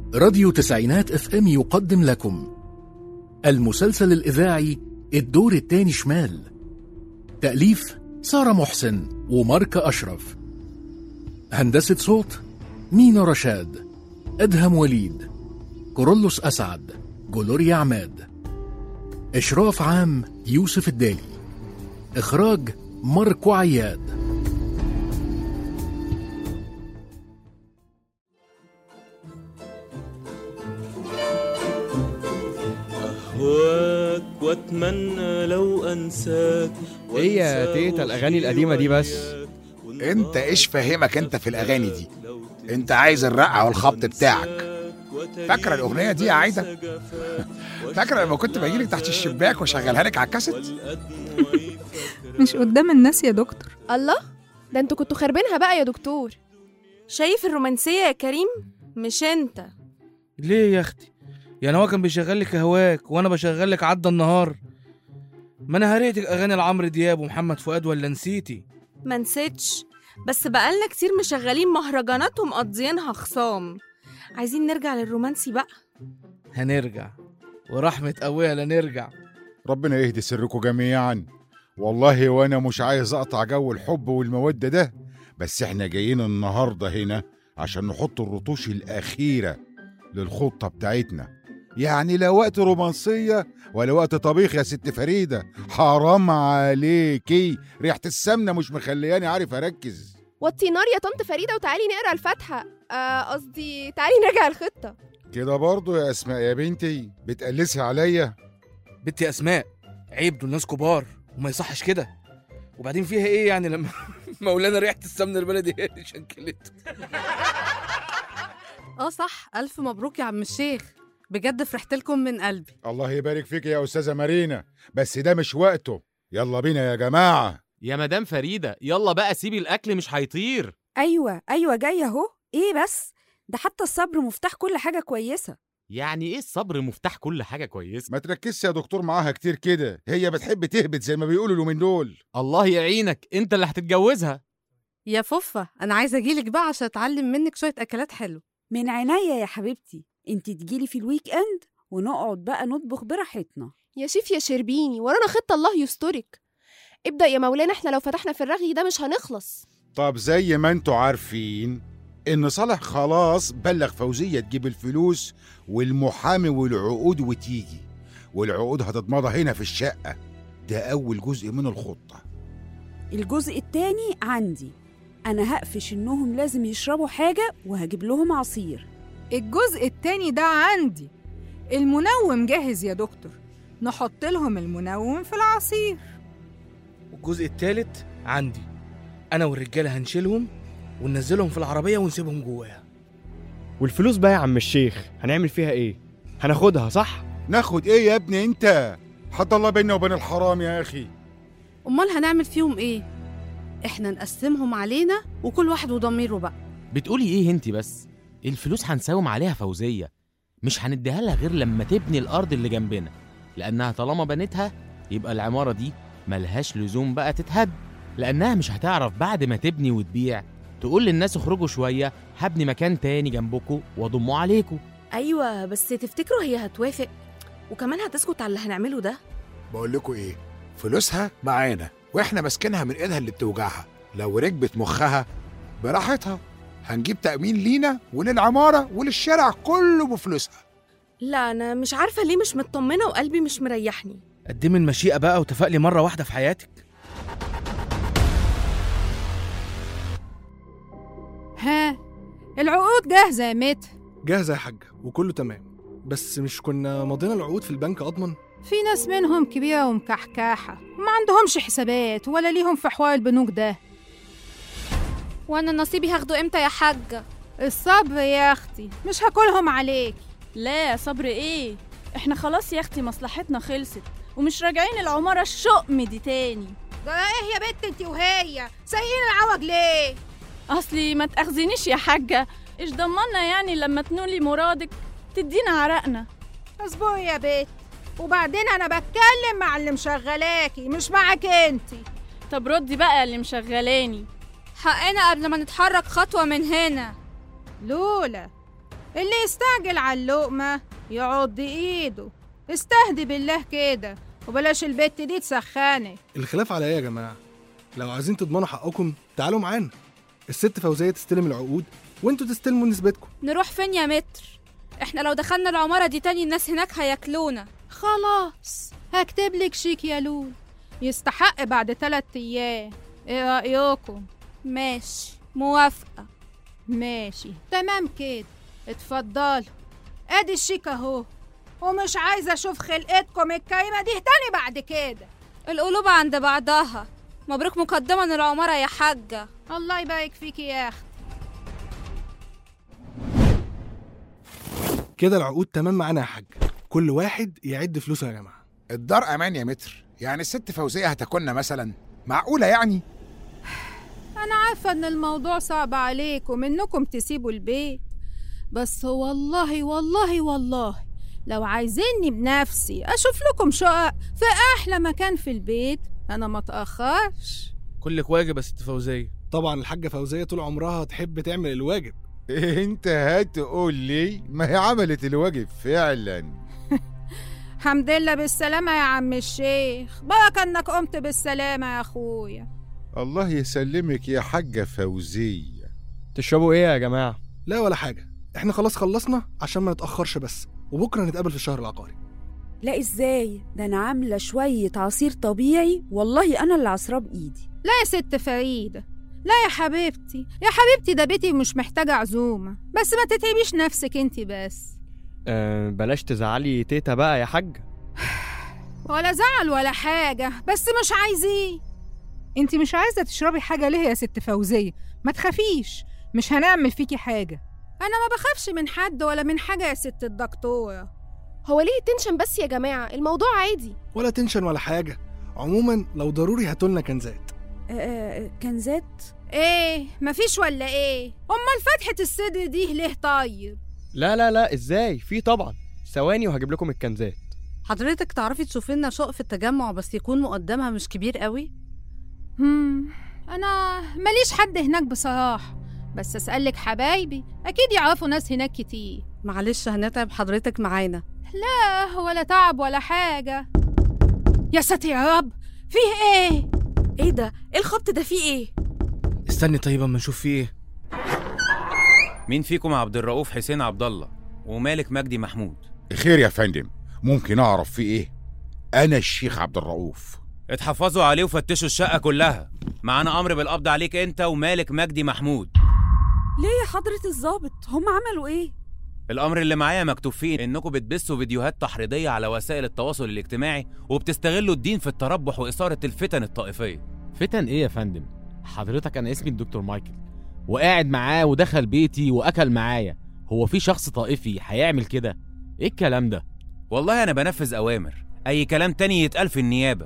راديو تسعينات اف ام يقدم لكم المسلسل الإذاعي الدور التاني شمال تأليف سارة محسن وماركة أشرف هندسة صوت مينا رشاد أدهم وليد كورولوس أسعد جلوريا عماد إشراف عام يوسف الدالي إخراج ماركو عياد أهواك وأتمنى لو أنساك ايه يا تيتا الاغاني القديمه دي بس انت ايش فاهمك انت في الاغاني دي انت عايز الرقعه والخبط بتاعك فاكره الاغنيه دي يا عايده فاكره لما كنت باجيلك تحت الشباك واشغلها لك على الكاسيت مش قدام الناس يا دكتور الله ده انتوا كنتوا خاربينها بقى يا دكتور شايف الرومانسية يا كريم؟ مش انت ليه يا اختي يعني هو كان بيشغل لك هواك وانا بشغل لك عدى النهار ما انا هريتك اغاني لعمرو دياب ومحمد فؤاد ولا نسيتي ما نسيتش بس بقالنا كتير مشغلين مهرجانات ومقضيينها خصام عايزين نرجع للرومانسي بقى هنرجع ورحمة أبويا لا نرجع ربنا يهدي سركم جميعا والله وانا مش عايز اقطع جو الحب والموده ده بس احنا جايين النهارده هنا عشان نحط الرطوش الاخيره للخطه بتاعتنا يعني لا وقت رومانسيه ولا وقت طبيخ يا ست فريده حرام عليكي ريحه السمنه مش مخلياني عارف اركز وطي نار يا طنط فريده وتعالي نقرا الفاتحه آه، قصدي تعالي نرجع الخطه كده برضو يا اسماء يا بنتي بتقلسي عليا بنتي أسماء عيب دول ناس كبار وما يصحش كده وبعدين فيها ايه يعني لما مولانا ريحة السمنة البلدي هي اللي شنكلته اه صح الف مبروك يا عم الشيخ بجد فرحت لكم من قلبي الله يبارك فيك يا استاذه مارينا بس ده مش وقته يلا بينا يا جماعه يا مدام فريده يلا بقى سيبي الاكل مش هيطير ايوه ايوه جايه اهو ايه بس ده حتى الصبر مفتاح كل حاجه كويسه يعني ايه الصبر مفتاح كل حاجه كويسه ما تركزش يا دكتور معاها كتير كده هي بتحب تهبط زي ما بيقولوا اليومين دول الله يعينك انت اللي هتتجوزها يا فوفا انا عايزه اجيلك بقى عشان اتعلم منك شويه اكلات حلوه من عينيا يا حبيبتي انت تجيلي في الويك اند ونقعد بقى نطبخ براحتنا يا شيف يا شربيني ورانا خطه الله يسترك ابدا يا مولانا احنا لو فتحنا في الرغي ده مش هنخلص طب زي ما انتوا عارفين ان صالح خلاص بلغ فوزية تجيب الفلوس والمحامي والعقود وتيجي والعقود هتتمضى هنا في الشقة ده أول جزء من الخطة الجزء التاني عندي انا هقفش انهم لازم يشربوا حاجه وهجيب لهم عصير الجزء التاني ده عندي المنوم جاهز يا دكتور نحط لهم المنوم في العصير والجزء التالت عندي أنا والرجالة هنشيلهم وننزلهم في العربية ونسيبهم جواها والفلوس بقى يا عم الشيخ هنعمل فيها ايه هناخدها صح ناخد ايه يا ابني انت حد الله بيننا وبين الحرام يا اخي امال هنعمل فيهم ايه احنا نقسمهم علينا وكل واحد وضميره بقى بتقولي ايه انت بس الفلوس هنساوم عليها فوزيه مش هنديها لها غير لما تبني الارض اللي جنبنا لانها طالما بنتها يبقى العماره دي ملهاش لزوم بقى تتهد لانها مش هتعرف بعد ما تبني وتبيع تقول للناس اخرجوا شويه هبني مكان تاني جنبكم واضمه عليكم أيوة بس تفتكروا هي هتوافق وكمان هتسكت على اللي هنعمله ده بقول لكم ايه فلوسها معانا واحنا ماسكينها من ايدها اللي بتوجعها لو ركبت مخها براحتها هنجيب تأمين لينا وللعمارة وللشارع كله بفلوسها لا أنا مش عارفة ليه مش مطمنة وقلبي مش مريحني قدمي المشيئة بقى وتفائلي مرة واحدة في حياتك ها العقود جاهزه يا ميت جاهزه يا حاجه وكله تمام بس مش كنا مضينا العقود في البنك اضمن في ناس منهم كبيره ومكحكاحه وما عندهمش حسابات ولا ليهم في حوار البنوك ده وانا نصيبي هاخده امتى يا حاجه الصبر يا اختي مش هاكلهم عليك لا صبر إيه إحنا خلاص يا أختي مصلحتنا خلصت ومش راجعين العمارة الشؤم دي تاني ده ايه يا بنت انت وهي سايقين العوج ليه أصلي ما تأخذينيش يا حاجة إيش ضمنا يعني لما تنولي مرادك تدينا عرقنا اصبري يا بنت وبعدين انا بتكلم مع اللي مشغلاكي مش معاك انت طب ردي بقى اللي مشغلاني حقنا قبل ما نتحرك خطوه من هنا لولا اللي يستعجل على اللقمة يعض ايده استهدي بالله كده وبلاش البت دي تسخنك الخلاف على ايه يا جماعه لو عايزين تضمنوا حقكم تعالوا معانا الست فوزيه تستلم العقود وانتوا تستلموا نسبتكم نروح فين يا متر احنا لو دخلنا العمارة دي تاني الناس هناك هياكلونا خلاص هكتب لك شيك يا لول يستحق بعد تلات ايام ايه رأيكم ماشي موافقة ماشي تمام كده اتفضلوا ادي الشيك اهو ومش عايزه اشوف خلقتكم الكريمه دي تاني بعد كده القلوب عند بعضها مبروك مقدما العمارة يا حاجة الله يبارك فيكي يا اختي كده العقود تمام معانا يا حاج كل واحد يعد فلوسه يا جماعه الدار امان يا متر يعني الست فوزيه هتاكلنا مثلا معقوله يعني انا عارفه ان الموضوع صعب عليكم انكم تسيبوا البيت بس والله والله والله لو عايزيني بنفسي اشوف لكم شقق في احلى مكان في البيت انا ما اتاخرش كلك واجب يا ست فوزيه طبعا الحاجه فوزيه طول عمرها تحب تعمل الواجب انت هتقول لي ما هي عملت الواجب فعلا الحمد لله بالسلامه يا عم الشيخ بركه انك قمت بالسلامه يا اخويا الله يسلمك يا حاجة فوزية تشربوا ايه يا جماعة؟ لا ولا حاجه احنا خلاص خلصنا عشان ما نتاخرش بس وبكره نتقابل في الشهر العقاري لا ازاي ده انا عامله شويه عصير طبيعي والله انا اللي عصراه بايدي لا يا ست فريده لا يا حبيبتي يا حبيبتي ده بيتي مش محتاجه عزومه بس ما تتعبيش نفسك انت بس أه بلاش تزعلي تيتا بقى يا حاج ولا زعل ولا حاجه بس مش عايزين انت مش عايزه تشربي حاجه ليه يا ست فوزيه ما تخافيش مش هنعمل فيكي حاجه انا ما بخافش من حد ولا من حاجه يا ست الدكتوره هو ليه التنشن بس يا جماعة الموضوع عادي ولا تنشن ولا حاجه عموما لو ضروري هاتولنا كنزات آه، آه، كنزات ايه مفيش ولا ايه امال فتحه الصدر دي ليه طيب لا لا لا ازاي في طبعا ثواني وهجيب لكم الكنزات حضرتك تعرفي تشوفي لنا شقق في التجمع بس يكون مقدمها مش كبير قوي هم انا ماليش حد هناك بصراحه بس اسالك حبايبي اكيد يعرفوا ناس هناك كتير معلش هنتعب حضرتك معانا لا ولا تعب ولا حاجه يا ساتر يا رب فيه ايه ايه ده ايه الخبط ده فيه ايه استني طيب اما نشوف فيه ايه مين فيكم عبد الرؤوف حسين عبد الله ومالك مجدي محمود خير يا فندم ممكن اعرف في ايه انا الشيخ عبد الرؤوف اتحفظوا عليه وفتشوا الشقة كلها معانا أمر بالقبض عليك أنت ومالك مجدي محمود ليه يا حضره الظابط هم عملوا ايه الأمر اللي معايا مكتوب فيه إنكم بتبثوا فيديوهات تحريضية على وسائل التواصل الاجتماعي وبتستغلوا الدين في التربح وإثارة الفتن الطائفية فتن إيه يا فندم؟ حضرتك أنا اسمي الدكتور مايكل وقاعد معاه ودخل بيتي وأكل معايا هو في شخص طائفي هيعمل كده؟ إيه الكلام ده؟ والله أنا بنفذ أوامر أي كلام تاني يتقال في النيابة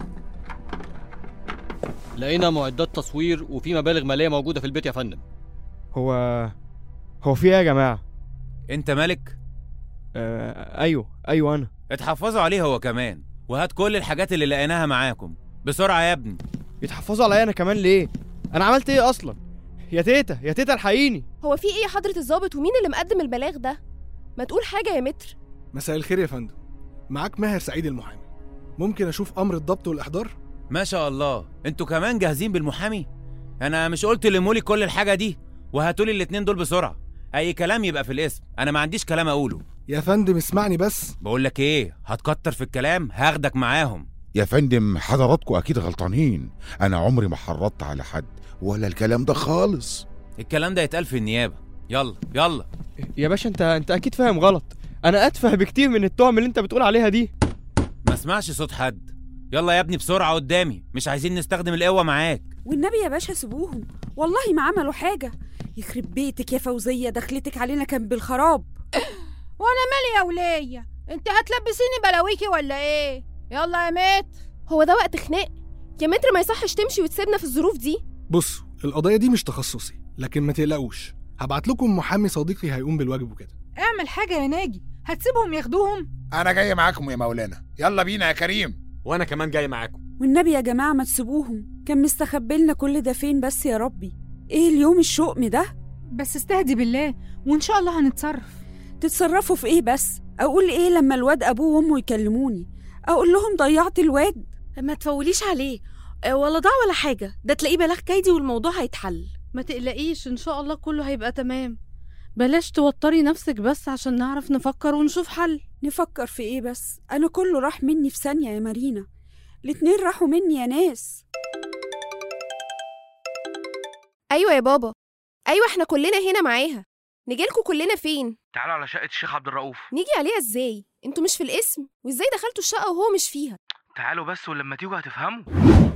لقينا معدات تصوير وفي مبالغ مالية موجودة في البيت يا فندم هو هو في ايه يا جماعة؟ أنت مالك؟ آه ايوه ايوه انا اتحفظوا عليه هو كمان وهات كل الحاجات اللي لقيناها معاكم بسرعة يا ابني يتحفظوا عليا انا كمان ليه؟ انا عملت ايه اصلا؟ يا تيتا يا تيتا الحقيني هو في ايه يا حضرة الظابط ومين اللي مقدم البلاغ ده ما تقول حاجة يا متر مساء الخير يا فندم معاك ماهر سعيد المحامي ممكن اشوف امر الضبط والاحضار ما شاء الله انتوا كمان جاهزين بالمحامي انا مش قلت لمولي كل الحاجة دي وهاتولي الاتنين دول بسرعة اي كلام يبقى في الاسم انا ما عنديش كلام اقوله يا فندم اسمعني بس بقول لك ايه هتكتر في الكلام هاخدك معاهم يا فندم حضراتكم اكيد غلطانين انا عمري ما حرضت على حد ولا الكلام ده خالص الكلام ده يتقال في النيابة يلا يلا يا باشا انت انت اكيد فاهم غلط انا اتفه بكتير من التهم اللي انت بتقول عليها دي ما اسمعش صوت حد يلا يا ابني بسرعة قدامي مش عايزين نستخدم القوة معاك والنبي يا باشا سيبوهم والله ما عملوا حاجه يخرب بيتك يا فوزيه دخلتك علينا كان بالخراب وانا مالي يا ولية انت هتلبسيني بلاويكي ولا ايه يلا يا مت هو ده وقت خناق يا متر ما يصحش تمشي وتسيبنا في الظروف دي بصوا القضيه دي مش تخصصي لكن ما تقلقوش هبعت لكم محامي صديقي هيقوم بالواجب وكده اعمل حاجة يا ناجي هتسيبهم ياخدوهم انا جاي معاكم يا مولانا يلا بينا يا كريم وانا كمان جاي معاكم والنبي يا جماعه ما تسيبوهم كان مستخبي لنا كل ده فين بس يا ربي ايه اليوم الشؤم ده بس استهدي بالله وإن شاء الله هنتصرف تتصرفوا في ايه بس اقول ايه لما الواد ابوه وامه يكلموني اقول لهم ضيعت الواد ما تفوليش عليه آه، ولا ضاع ولا حاجة ده تلاقيه بلاغ كيدي والموضوع هيتحل ما تقلقيش ان شاء الله كله هيبقى تمام بلاش توتري نفسك بس عشان نعرف نفكر ونشوف حل نفكر في ايه بس انا كله راح مني في ثانيه يا مارينا الاتنين راحوا مني يا ناس ايوه يا بابا ايوه احنا كلنا هنا معاها نجيلكوا كلنا فين تعالوا على شقه الشيخ عبد الرؤوف نيجي عليها ازاي انتوا مش في الاسم وازاي دخلتوا الشقه وهو مش فيها تعالوا بس ولما تيجوا هتفهموا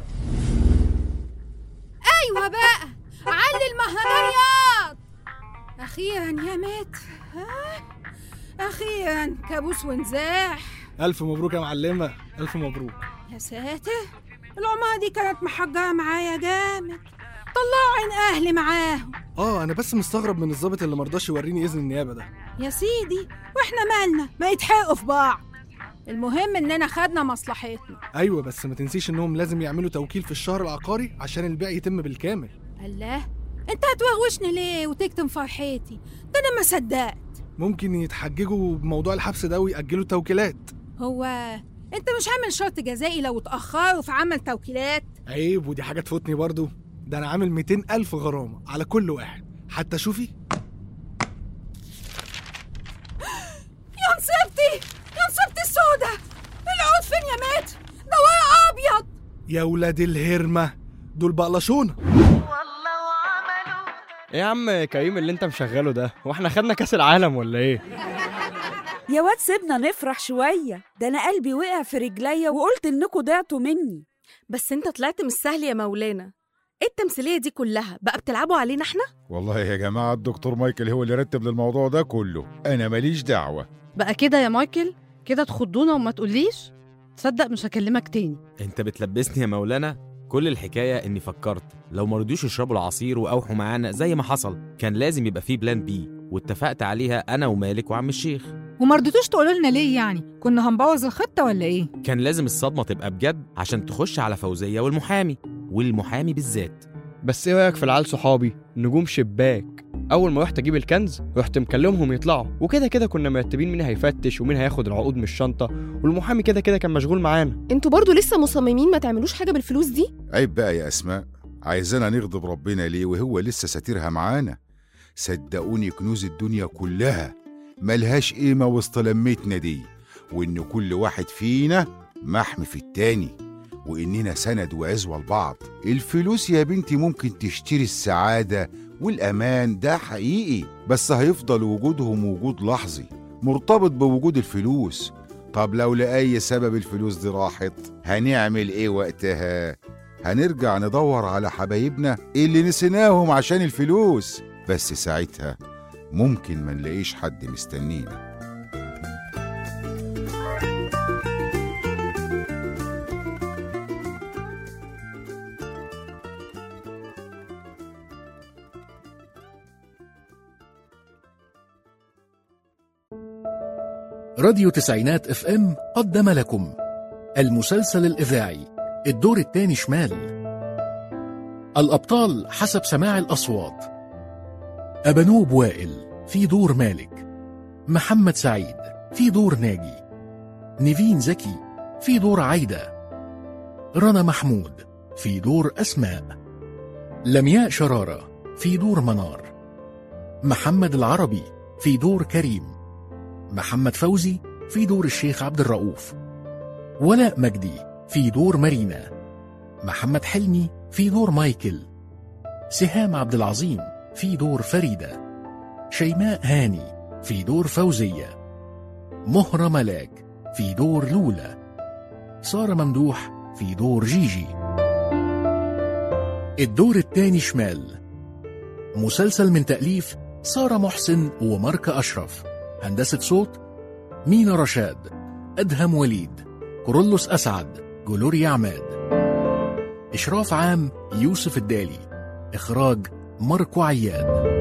ايوه بقى علي المهرجانات اخيرا يا مات ها؟ اخيرا كابوس ونزاح الف مبروك يا معلمه الف مبروك يا ساتر العمارة دي كانت محجرة معايا جامد طلعوا عين اهلي معاهم اه انا بس مستغرب من الضابط اللي مرضاش يوريني اذن النيابه ده يا سيدي واحنا مالنا ما يتحققوا في بعض المهم اننا خدنا مصلحتنا ايوه بس ما تنسيش انهم لازم يعملوا توكيل في الشهر العقاري عشان البيع يتم بالكامل الله انت هتوغوشني ليه وتكتم فرحتي ده انا ما صدقت ممكن يتحججوا بموضوع الحبس ده ويأجلوا التوكيلات هو انت مش عامل شرط جزائي لو اتأخروا في عمل توكيلات عيب ودي حاجه تفوتني برضو ده انا عامل 200 الف غرامه على كل واحد حتى شوفي يا نصيبتي يا نصيبتي السودة العود فين يا مات ده ورق ابيض يا ولاد الهرمه دول بقلشونه ايه يا عم كريم اللي انت مشغله ده هو احنا خدنا كاس العالم ولا ايه يا واد سيبنا نفرح شويه ده انا قلبي وقع في رجليا وقلت انكوا ضعتوا مني بس انت طلعت مش سهل يا مولانا ايه التمثيلية دي كلها بقى بتلعبوا علينا احنا والله يا جماعة الدكتور مايكل هو اللي رتب للموضوع ده كله أنا ماليش دعوة بقى كده يا مايكل كده تخضونا وما تقوليش تصدق مش هكلمك تاني انت بتلبسني يا مولانا كل الحكاية اني فكرت لو مرضيوش يشربوا العصير واوحوا معانا زي ما حصل كان لازم يبقى فيه بلان بي واتفقت عليها انا ومالك وعم الشيخ وما رضيتوش تقولوا لنا ليه يعني كنا هنبوظ الخطة ولا ايه كان لازم الصدمة تبقى بجد عشان تخش على فوزية والمحامي والمحامي بالذات بس ايه رايك في العيال صحابي نجوم شباك اول ما رحت اجيب الكنز رحت مكلمهم يطلعوا وكده كده كنا مرتبين مين هيفتش ومين هياخد العقود من الشنطه والمحامي كده كده كان مشغول معانا انتوا برضو لسه مصممين ما تعملوش حاجه بالفلوس دي عيب بقى يا أسماء عايزانا نغضب ربنا ليه وهو لسه ساترها معانا صدقوني كنوز الدنيا كلها ملهاش قيمة وسط لمتنا دي وإن كل واحد فينا محمي في التاني وإننا سند وعزوة لبعض الفلوس يا بنتي ممكن تشتري السعادة والأمان ده حقيقي بس هيفضل وجودهم وجود لحظي مرتبط بوجود الفلوس طب لو لأي سبب الفلوس دي راحت هنعمل إيه وقتها؟ هنرجع ندور على حبايبنا اللي نسيناهم عشان الفلوس بس ساعتها ممكن ما نلاقيش حد مستنينا راديو تسعينات اف ام قدم لكم المسلسل الإذاعي الدور الثاني شمال الأبطال حسب سماع الأصوات أبنوب وائل في دور مالك محمد سعيد في دور ناجي نيفين زكي في دور عايدة رنا محمود في دور أسماء لمياء شرارة في دور منار محمد العربي في دور كريم محمد فوزي في دور الشيخ عبد الرؤوف ولاء مجدي في دور مارينا محمد حلمي في دور مايكل سهام عبد العظيم في دور فريدة شيماء هاني في دور فوزية مهرة ملاك في دور لولا سارة ممدوح في دور جيجي الدور الثاني شمال مسلسل من تأليف سارة محسن وماركة أشرف هندسة صوت مينا رشاد أدهم وليد كورولوس أسعد جلوريا عماد إشراف عام يوسف الدالي إخراج ماركو عياد